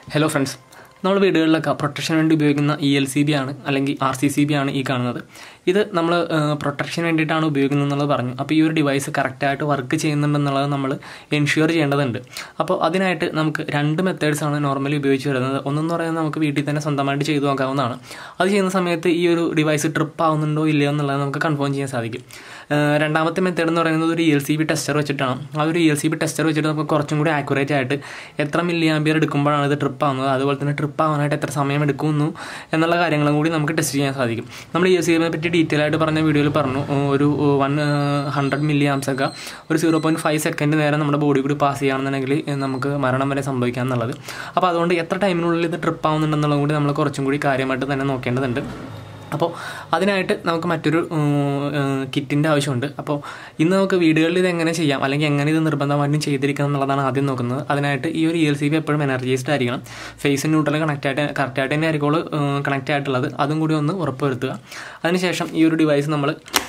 hello friends നമ്മൾ വീടുകളിലൊക്കെ പ്രൊട്ടക്ഷന് വേണ്ടി ഉപയോഗിക്കുന്ന ഇ എൽ സി ബി ആണ് അല്ലെങ്കിൽ ആർ സി സി ബി ആണ് ഈ കാണുന്നത് ഇത് നമ്മൾ പ്രൊട്ടക്ഷന് വേണ്ടിയിട്ടാണ് ഉപയോഗിക്കുന്നത് എന്നുള്ളത് പറഞ്ഞു അപ്പോൾ ഈ ഒരു ഡിവൈസ് കറക്റ്റായിട്ട് വർക്ക് ചെയ്യുന്നുണ്ടെന്നുള്ളത് നമ്മൾ എൻഷുർ ചെയ്യേണ്ടതുണ്ട് അപ്പോൾ അതിനായിട്ട് നമുക്ക് രണ്ട് മെത്തേഡ്സ് ആണ് നോർമലി ഉപയോഗിച്ച് വരുന്നത് ഒന്നെന്ന് പറയുന്നത് നമുക്ക് വീട്ടിൽ തന്നെ സ്വന്തമായിട്ട് ചെയ്തു നോക്കാവുന്നതാണ് അത് ചെയ്യുന്ന സമയത്ത് ഈ ഒരു ഡിവൈസ് ട്രിപ്പ് ആവുന്നുണ്ടോ ഇല്ലയോ എന്നുള്ളത് നമുക്ക് കൺഫേം ചെയ്യാൻ സാധിക്കും ഏഹ് രണ്ടാമത്തെ മെത്തേഡ് എന്ന് പറയുന്നത് ഒരു E L C B tester വെച്ചിട്ടാണ് ആ ഒരു E L C B tester വെച്ചിട്ട് നമുക്ക് കുറച്ചും കൂടി ആക്യുറേറ്റ് ആയിട്ട് എത്ര മില്ലി ആംബിയർ എടുക്കുമ്പോഴാണ് ഇത് ട്രിപ്പ് ആവുന്നത് അതുപോലെ തന്നെ ട്രിപ്പ് ആവാനായിട്ട് എത്ര സമയം എടുക്കുന്നു എന്നുള്ള കാര്യങ്ങളും കൂടി നമുക്ക് ടെസ്റ്റ് ചെയ്യാൻ സാധിക്കും നമ്മൾ ഇ എൽ സി ബിനെ പറ്റി ഡീറ്റെയിൽ ആയിട്ട് പറഞ്ഞ വീഡിയോയിൽ പറഞ്ഞു ഒരു വൺ ഹൺഡ്രഡ് മില്ലി ആംസ് ഒക്കെ ഒരു സീറോ പോയിൻറ്റ് ഫൈവ് സെക്കൻഡ് നേരം നമ്മുടെ ബോഡി കൂടി പാസ് ചെയ്യുകയാണെന്നുണ്ടെങ്കിൽ നമുക്ക് മരണം വരെ സംഭവിക്കാം എന്നുള്ളത് അപ്പോൾ അതുകൊണ്ട് എത്ര ടൈമിനുള്ളിൽ ഇത് ട്രിപ്പ് ആവുന്നുണ്ടെന്നുള്ളത് കൂടി നമ്മൾ കുറച്ചും കൂടി കാര്യമായിട്ട് തന്നെ നോക്കേണ്ടതുണ്ട് അപ്പോൾ അതിനായിട്ട് നമുക്ക് മറ്റൊരു കിറ്റിൻ്റെ ആവശ്യമുണ്ട് അപ്പോൾ ഇന്ന് നമുക്ക് വീടുകളിൽ ഇത് എങ്ങനെ ചെയ്യാം അല്ലെങ്കിൽ എങ്ങനെ ഇത് നിർബന്ധമായിട്ടും ചെയ്തിരിക്കണം എന്നുള്ളതാണ് ആദ്യം നോക്കുന്നത് അതിനായിട്ട് ഈ ഒരു ഇ എൽ സി ബി എപ്പോഴും എനർജൈസ്ഡ് ആയിരിക്കണം ഫേസ് ന്യൂട്രൽ കണക്റ്റ് ആയിട്ട് കറക്റ്റായിട്ട് തന്നെ ആയിരിക്കും കണക്റ്റ് ആയിട്ടുള്ളത് അതും കൂടി ഒന്ന് ഉറപ്പുവരുത്തുക അതിനുശേഷം ഈ ഒരു ഡിവൈസ് നമ്മൾ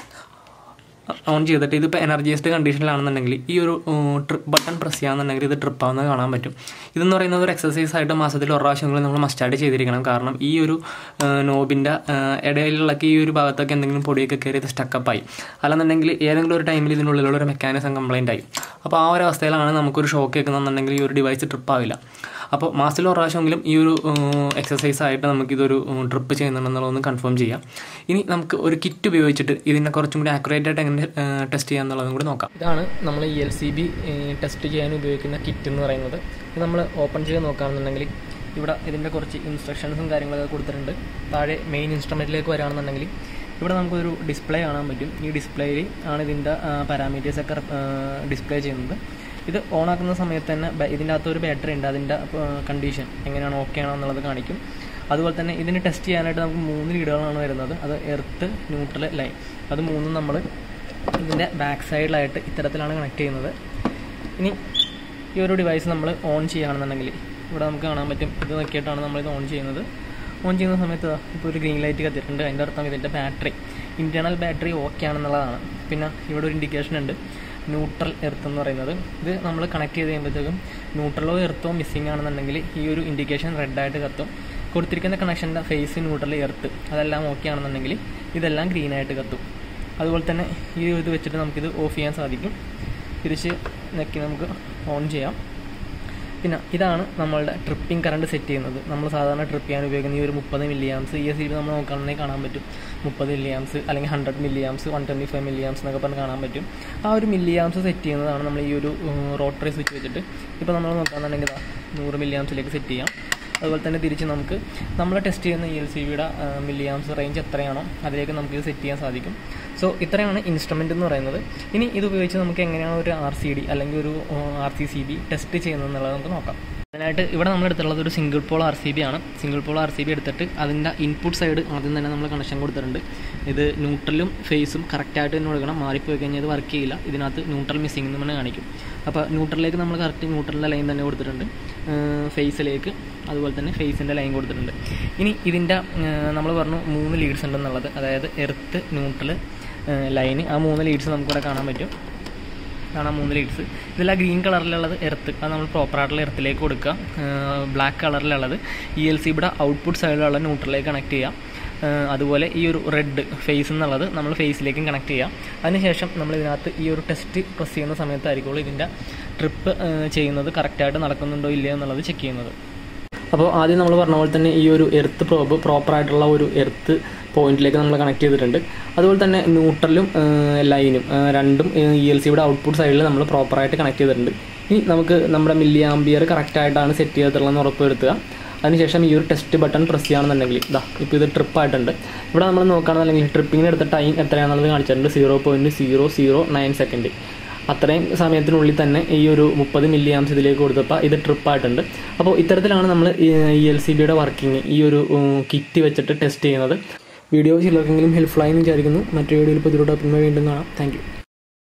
ഓൺ ചെയ്തിട്ട് ഇതിപ്പോൾ എനർജൈസ്ഡ് കണ്ടീഷനിലാണെന്നുണ്ടെങ്കിൽ ഈ ഒരു ട്രിപ്പ് ബട്ടൺ പ്രസ് ചെയ്യാന്നുണ്ടെങ്കിൽ ഇത് ട്രിപ്പ് ആവുന്നത് കാണാൻ പറ്റും ഇതെന്ന് പറയുന്നത് ഒരു എക്സസൈസ് ആയിട്ട് മാസത്തിൽ ഒരു പ്രാവശ്യമെങ്കിലും നമ്മൾ മസ്റ്റായിട്ട് ചെയ്തിരിക്കണം കാരണം ഈ ഒരു നോബിൻ്റെ ഇടയിലുള്ള ഈ ഒരു ഭാഗത്തൊക്കെ എന്തെങ്കിലും പൊടിയൊക്കെ കയറി ഇത് സ്റ്റക്കപ്പായി അല്ലെന്നുണ്ടെങ്കിൽ ഏതെങ്കിലും ഒരു ടൈമിൽ ഇതിനുള്ളിലുള്ള ഒരു മെക്കാനിസം കംപ്ലൈൻ്റ് ആയി അപ്പോൾ ആ ഒരു അവസ്ഥയിലാണ് നമുക്കൊരു ഷോക്ക് കേൾക്കുന്നുണ്ടെങ്കിൽ ഈ ഒരു ഡിവൈസ് ട്രിപ്പ് ആവില്ല അപ്പോൾ മാസത്തിൽ ഒരു പ്രാവശ്യമെങ്കിലും ഈ ഒരു എക്സസൈസ് ആയിട്ട് നമുക്കിതൊരു ട്രിപ്പ് ചെയ്യുന്നുണ്ടെന്നുള്ളതൊന്ന് കൺഫേം ചെയ്യാം ഇനി നമുക്ക് ഒരു കിറ്റ് ഉപയോഗിച്ചിട്ട് ഇതിനെ കുറച്ചും കൂടി ആക്യുറേറ്റ് ആയിട്ട് എങ്ങനെ ടെസ്റ്റ് ചെയ്യാന്നുള്ളതും കൂടി നോക്കാം ഇതാണ് നമ്മൾ ഈ എൽ സി ബി ടെസ്റ്റ് ചെയ്യാൻ ഉപയോഗിക്കുന്ന കിറ്റ് എന്ന് പറയുന്നത് ഇത് നമ്മൾ ഓപ്പൺ ചെയ്ത് നോക്കുകയാണെന്നുണ്ടെങ്കിൽ ഇവിടെ ഇതിൻ്റെ കുറച്ച് ഇൻസ്ട്രക്ഷൻസും കാര്യങ്ങളൊക്കെ കൊടുത്തിട്ടുണ്ട് താഴെ മെയിൻ ഇൻസ്ട്രുമെൻറ്റിലേക്ക് വരികയാണെന്നുണ്ടെങ്കിൽ ഇവിടെ നമുക്കൊരു ഡിസ്പ്ലേ കാണാൻ പറ്റും ഈ ഡിസ്പ്ലേയിൽ ആണ് ഇതിൻ്റെ പാരാമീറ്റേഴ്സൊക്കെ ഡിസ്പ്ലേ ചെയ്യുന്നത് ഇത് ഓൺ ആക്കുന്ന സമയത്ത് തന്നെ ഇതിൻ്റെ അകത്ത് ഒരു ബാറ്ററി ഉണ്ട് അതിൻ്റെ കണ്ടീഷൻ എങ്ങനെയാണ് ഓക്കെ ആണോ എന്നുള്ളത് കാണിക്കും അതുപോലെ തന്നെ ഇതിന് ടെസ്റ്റ് ചെയ്യാനായിട്ട് നമുക്ക് മൂന്ന് ലീഡുകളാണ് വരുന്നത് അത് എർത്ത് ന്യൂട്രൽ ലൈൻ അത് മൂന്നും നമ്മൾ ഇതിൻ്റെ ബാക്ക് സൈഡിലായിട്ട് ഇത്തരത്തിലാണ് കണക്ട് ചെയ്യുന്നത് ഇനി ഈ ഒരു ഡിവൈസ് നമ്മൾ ഓൺ ചെയ്യുകയാണെന്നുണ്ടെങ്കിൽ ഇവിടെ നമുക്ക് കാണാൻ പറ്റും ഇത് നോക്കിയിട്ടാണ് നമ്മളിത് ഓൺ ചെയ്യുന്നത് ഓൺ ചെയ്യുന്ന സമയത്ത് ഇപ്പോൾ ഒരു ഗ്രീൻ ലൈറ്റ് കത്തിയിട്ടുണ്ട് അതിൻ്റെ അർത്ഥം ഇതിൻ്റെ ബാറ്ററി ഇൻറ്റേർണൽ ബാറ്ററി ഓക്കെ ആണെന്നുള്ളതാണ് പിന്നെ ഇവിടെ ഒരു ഇൻഡിക്കേഷൻ ഉണ്ട് ന്യൂട്രൽ എർത്ത് എന്ന് പറയുന്നത് ഇത് നമ്മൾ കണക്ട് ചെയ്ത് കഴിയുമ്പോഴത്തേക്കും ന്യൂട്രലോ എർത്തോ മിസ്സിംഗ് ആണെന്നുണ്ടെങ്കിൽ ഈ ഒരു ഇൻഡിക്കേഷൻ റെഡായിട്ട് കത്തും കൊടുത്തിരിക്കുന്ന കണക്ഷൻ്റെ ഫേസ് ന്യൂട്രൽ എർത്ത് അതെല്ലാം ഓക്കെ ആണെന്നുണ്ടെങ്കിൽ ഇതെല്ലാം ഗ്രീനായിട്ട് കത്തും അതുപോലെ തന്നെ ഈ ഇത് വെച്ചിട്ട് നമുക്കിത് ഓഫ് ചെയ്യാൻ സാധിക്കും തിരിച്ച് നെക്കി നമുക്ക് ഓൺ ചെയ്യാം പിന്നെ ഇതാണ് നമ്മളുടെ ട്രിപ്പിംഗ് കറണ്ട് സെറ്റ് ചെയ്യുന്നത് നമ്മൾ സാധാരണ ട്രിപ്പ് ചെയ്യാൻ ഉപയോഗിക്കുന്ന ഈ ഒരു മുപ്പത് മില്ലി ആംസ് ഈ എസ് നമ്മൾ നോക്കുകയാണെങ്കിൽ കാണാൻ പറ്റും മുപ്പത് മില്ലി ആംസ് അല്ലെങ്കിൽ hundred milli amps one twenty five milli amps എന്നൊക്കെ പറഞ്ഞ് കാണാൻ പറ്റും ആ ഒരു മില്ലി ആംസ് സെറ്റ് ചെയ്യുന്നതാണ് നമ്മൾ ഈ ഒരു റോട്ടറി സ്വിച്ച് വെച്ചിട്ട് ഇപ്പോൾ നമ്മൾ നോക്കുകയാണെന്നുണ്ടെങ്കിൽ നൂറ് മില്ലി ആംസിലേക്ക് സെറ്റ് ചെയ്യാം അതുപോലെ തന്നെ തിരിച്ച് നമുക്ക് നമ്മൾ ടെസ്റ്റ് ചെയ്യുന്ന ഇ എൽ സി ബിയുടെ മില്ലി ആംസ് റേഞ്ച് എത്രയാണോ അതിലേക്ക് നമുക്ക് ഇത് സെറ്റ് ചെയ്യാൻ സാധിക്കും സോ ഇത്രയാണ് ഇൻസ്ട്രുമെൻ്റ് എന്ന് പറയുന്നത് ഇനി ഇത് ഉപയോഗിച്ച് നമുക്ക് എങ്ങനെയാണ് ഒരു ആർ സി ഡി അല്ലെങ്കിൽ ഒരു R C C B test ചെയ്യുന്നത് എന്നുള്ളത് നമുക്ക് നോക്കാം അതിനായിട്ട് ഇവിടെ നമ്മൾ എടുത്തുള്ളത് ഒരു single pole R C B ആണ് single pole R C B എടുത്തിട്ട് അതിൻ്റെ ഇൻപുട്ട് സൈഡ് ആദ്യം തന്നെ നമ്മൾ കണക്ഷൻ കൊടുത്തിട്ടുണ്ട് ഇത് ന്യൂട്രലും ഫേസും കറക്റ്റായിട്ട് തന്നെ കൊടുക്കണം മാറിപ്പോയി കഴിഞ്ഞാൽ ഇത് വർക്ക് ചെയ്യില്ല ഇതിനകത്ത് ന്യൂട്രൽ മിസ്സിംഗ് എന്ന് തന്നെ കാണിക്കും അപ്പോൾ ന്യൂട്രലിലേക്ക് നമ്മൾ കറക്റ്റ് ന്യൂട്രലിൻ്റെ ലൈൻ തന്നെ കൊടുത്തിട്ടുണ്ട് ഫേസിലേക്ക് അതുപോലെ തന്നെ ഫേസിൻ്റെ ലൈൻ കൊടുത്തിട്ടുണ്ട് ഇനി ഇതിൻ്റെ നമ്മൾ പറഞ്ഞു മൂന്ന് ലീഡ്സ് ഉണ്ടെന്നുള്ളത് അതായത് എർത്ത് ന്യൂട്രൽ ലൈന് ആ മൂന്ന് ലീഡ്സ് നമുക്കിവിടെ കാണാൻ പറ്റും കാണാം മൂന്ന് ലീഡ്സ് ഇതിൽ ആ ഗ്രീൻ കളറിലുള്ളത് എർത്ത് അത് നമ്മൾ പ്രോപ്പറായിട്ടുള്ള എർത്തിലേക്ക് കൊടുക്കുക ബ്ലാക്ക് കളറിലുള്ളത് ഇ എൽ സി ഇവിടെ ഔട്ട്പുട്ട് സൈഡിലുള്ള ന്യൂട്രലിലേക്ക് കണക്ട് ചെയ്യാം അതുപോലെ ഈ ഒരു റെഡ് ഫേസ് എന്നുള്ളത് നമ്മൾ ഫേസിലേക്കും കണക്ട് ചെയ്യാം അതിനുശേഷം നമ്മൾ ഇതിനകത്ത് ഈ ഒരു ടെസ്റ്റ് പ്രസ് ചെയ്യുന്ന സമയത്തായിരിക്കുള്ളൂ ഇതിൻ്റെ ട്രിപ്പ് ചെയ്യുന്നത് കറക്റ്റായിട്ട് നടക്കുന്നുണ്ടോ ഇല്ലയോ എന്നുള്ളത് ചെക്ക് ചെയ്യുന്നത് അപ്പോൾ ആദ്യം നമ്മൾ പറഞ്ഞ പോലെ തന്നെ ഈ ഒരു എർത്ത് പ്രോബ് പ്രോപ്പറായിട്ടുള്ള ഒരു എർത്ത് പോയിന്റിലേക്ക് നമ്മൾ കണക്ട് ചെയ്തിട്ടുണ്ട് അതുപോലെ തന്നെ ന്യൂട്രലും ലൈനും രണ്ടും ഇ എൽ സിയുടെ ഔട്ട്പുട്ട് സൈഡിൽ നമ്മൾ പ്രോപ്പറായിട്ട് കണക്ട് ചെയ്തിട്ടുണ്ട് ഇനി നമുക്ക് നമ്മുടെ മില്ലി ആംബിയർ കറക്റ്റായിട്ടാണ് സെറ്റ് ചെയ്തിട്ടുള്ളതെന്ന് ഉറപ്പ് വരുത്തുക അതിനുശേഷം ഈ ഒരു ടെസ്റ്റ് ബട്ടൺ പ്രസ് ചെയ്യുകയാണെന്നുണ്ടെങ്കിൽ ഇതാ ഇപ്പോൾ ഇത് ട്രിപ്പ് ആയിട്ടുണ്ട് ഇവിടെ നമ്മൾ നോക്കുകയാണെന്നുണ്ടെങ്കിൽ ട്രിപ്പിങ്ങിന് എടുത്ത ടൈം എത്രയാണെന്നുള്ളത് കാണിച്ചിട്ടുണ്ട് zero point zero zero nine second അത്രയും സമയത്തിനുള്ളിൽ തന്നെ ഈ ഒരു മുപ്പത് മില്ലി ആംസ് ഇതിലേക്ക് കൊടുത്തപ്പോൾ ഇത് ട്രിപ്പായിട്ടുണ്ട് അപ്പോൾ ഇത്തരത്തിലാണ് നമ്മൾ ഈ എൽ സി ബിയുടെ വർക്കിംഗ് ഈ ഒരു കിറ്റ് വെച്ചിട്ട് ടെസ്റ്റ് ചെയ്യുന്നത് വീഡിയോ ചിലർക്കെങ്കിലും ഹെൽപ്ഫുള്ളായി എന്ന് വിചാരിക്കുന്നു മറ്റു വീഡിയോയിൽ പുതിയ ടോപ്പിന്മേൽ വീണ്ടും കാണാം താങ്ക്